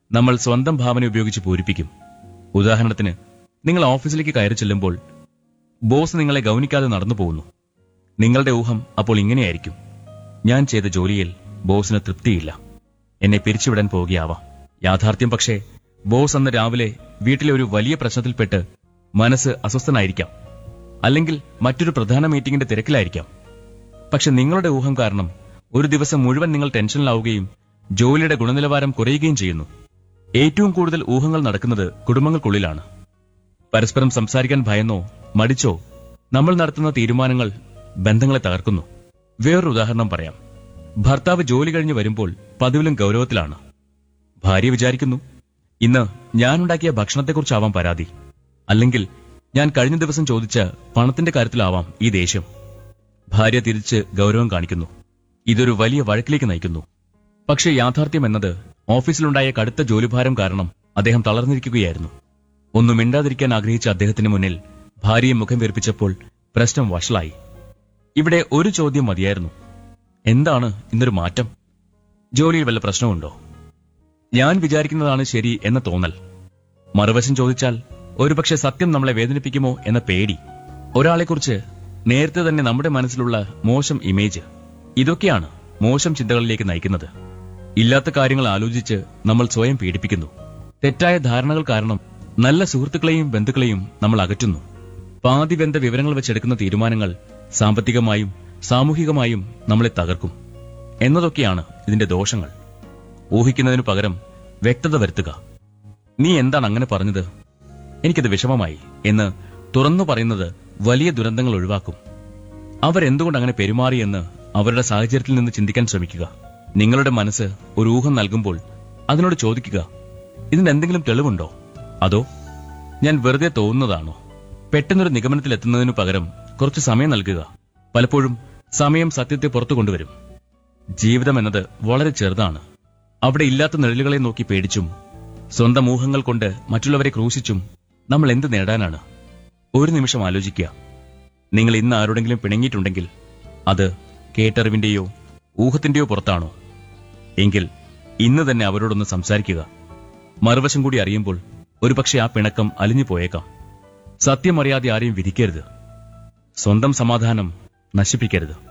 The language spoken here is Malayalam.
നമ്മൾ സ്വന്തം ഭാവന ഉപയോഗിച്ച് പൂരിപ്പിക്കും ഉദാഹരണത്തിന് നിങ്ങൾ ഓഫീസിലേക്ക് കയറി ചെല്ലുമ്പോൾ ബോസ് നിങ്ങളെ ഗൗനിക്കാതെ നടന്നു പോകുന്നു നിങ്ങളുടെ ഊഹം അപ്പോൾ ഇങ്ങനെയായിരിക്കും ഞാൻ ചെയ്ത ജോലിയിൽ ബോസിന് തൃപ്തിയില്ല എന്നെ പിരിച്ചുവിടാൻ പോവുകയാവാം യാഥാർത്ഥ്യം പക്ഷേ ബോസ് അന്ന് രാവിലെ വീട്ടിലെ ഒരു വലിയ പ്രശ്നത്തിൽപ്പെട്ട് മനസ്സ് അസ്വസ്ഥനായിരിക്കാം അല്ലെങ്കിൽ മറ്റൊരു പ്രധാന മീറ്റിംഗിന്റെ തിരക്കിലായിരിക്കാം പക്ഷെ നിങ്ങളുടെ ഊഹം കാരണം ഒരു ദിവസം മുഴുവൻ നിങ്ങൾ ടെൻഷനിലാവുകയും ജോലിയുടെ ഗുണനിലവാരം കുറയുകയും ചെയ്യുന്നു ഏറ്റവും കൂടുതൽ ഊഹങ്ങൾ നടക്കുന്നത് കുടുംബങ്ങൾക്കുള്ളിലാണ് പരസ്പരം സംസാരിക്കാൻ ഭയന്നോ മടിച്ചോ നമ്മൾ നടത്തുന്ന തീരുമാനങ്ങൾ ബന്ധങ്ങളെ തകർക്കുന്നു വേറൊരു ഉദാഹരണം പറയാം ഭർത്താവ് ജോലി കഴിഞ്ഞ് വരുമ്പോൾ പതിവിലും ഗൗരവത്തിലാണ് ഭാര്യ വിചാരിക്കുന്നു ഇന്ന് ഞാനുണ്ടാക്കിയ ഭക്ഷണത്തെക്കുറിച്ചാവാം പരാതി അല്ലെങ്കിൽ ഞാൻ കഴിഞ്ഞ ദിവസം ചോദിച്ച പണത്തിന്റെ കാര്യത്തിലാവാം ഈ ദേഷ്യം ഭാര്യ തിരിച്ച് ഗൗരവം കാണിക്കുന്നു ഇതൊരു വലിയ വഴക്കിലേക്ക് നയിക്കുന്നു പക്ഷേ യാഥാർത്ഥ്യം എന്നത് ഓഫീസിലുണ്ടായ കടുത്ത ജോലിഭാരം കാരണം അദ്ദേഹം തളർന്നിരിക്കുകയായിരുന്നു ഒന്നും മിണ്ടാതിരിക്കാൻ ആഗ്രഹിച്ച അദ്ദേഹത്തിന് മുന്നിൽ ഭാര്യയെ മുഖം വീർപ്പിച്ചപ്പോൾ പ്രശ്നം വഷളായി ഇവിടെ ഒരു ചോദ്യം മതിയായിരുന്നു എന്താണ് ഇന്നൊരു മാറ്റം ജോലിയിൽ വല്ല പ്രശ്നമുണ്ടോ ഞാൻ വിചാരിക്കുന്നതാണ് ശരി എന്ന തോന്നൽ മറുവശം ചോദിച്ചാൽ ഒരുപക്ഷെ സത്യം നമ്മളെ വേദനിപ്പിക്കുമോ എന്ന പേടി ഒരാളെക്കുറിച്ച് നേരത്തെ തന്നെ നമ്മുടെ മനസ്സിലുള്ള മോശം ഇമേജ് ഇതൊക്കെയാണ് മോശം ചിന്തകളിലേക്ക് നയിക്കുന്നത് ഇല്ലാത്ത കാര്യങ്ങൾ ആലോചിച്ച് നമ്മൾ സ്വയം പീഡിപ്പിക്കുന്നു തെറ്റായ ധാരണകൾ കാരണം നല്ല സുഹൃത്തുക്കളെയും ബന്ധുക്കളെയും നമ്മൾ അകറ്റുന്നു പാതി ബന്ധ വിവരങ്ങൾ വെച്ചെടുക്കുന്ന തീരുമാനങ്ങൾ സാമ്പത്തികമായും സാമൂഹികമായും നമ്മളെ തകർക്കും എന്നതൊക്കെയാണ് ഇതിന്റെ ദോഷങ്ങൾ ഊഹിക്കുന്നതിനു പകരം വ്യക്തത വരുത്തുക നീ എന്താണ് അങ്ങനെ പറഞ്ഞത് എനിക്കത് വിഷമമായി എന്ന് തുറന്നു പറയുന്നത് വലിയ ദുരന്തങ്ങൾ ഒഴിവാക്കും അവരെന്തുകൊണ്ട് അങ്ങനെ പെരുമാറിയെന്ന് അവരുടെ സാഹചര്യത്തിൽ നിന്ന് ചിന്തിക്കാൻ ശ്രമിക്കുക നിങ്ങളുടെ മനസ്സ് ഒരു ഊഹം നൽകുമ്പോൾ അതിനോട് ചോദിക്കുക ഇതിന് എന്തെങ്കിലും തെളിവുണ്ടോ അതോ ഞാൻ വെറുതെ തോന്നുന്നതാണോ പെട്ടെന്നൊരു നിഗമനത്തിലെത്തുന്നതിനു പകരം കുറച്ച് സമയം നൽകുക പലപ്പോഴും സമയം സത്യത്തെ പുറത്തു കൊണ്ടുവരും ജീവിതം എന്നത് വളരെ ചെറുതാണ് അവിടെ ഇല്ലാത്ത നിഴലുകളെ നോക്കി പേടിച്ചും സ്വന്തം ഊഹങ്ങൾ കൊണ്ട് മറ്റുള്ളവരെ ക്രൂശിച്ചും നമ്മൾ എന്ത് നേടാനാണ് ഒരു നിമിഷം ആലോചിക്കുക നിങ്ങൾ ഇന്ന് ആരോടെങ്കിലും പിണങ്ങിയിട്ടുണ്ടെങ്കിൽ അത് കേട്ടറിവിന്റെയോ ഊഹത്തിന്റെയോ പുറത്താണോ എങ്കിൽ ഇന്ന് തന്നെ അവരോടൊന്ന് സംസാരിക്കുക മറുവശം കൂടി അറിയുമ്പോൾ ഒരുപക്ഷെ ആ പിണക്കം അലിഞ്ഞു പോയേക്കാം സത്യമറിയാതെ ആരെയും വിധിക്കരുത് സ്വന്തം സമാധാനം നശിപ്പിക്കരുത്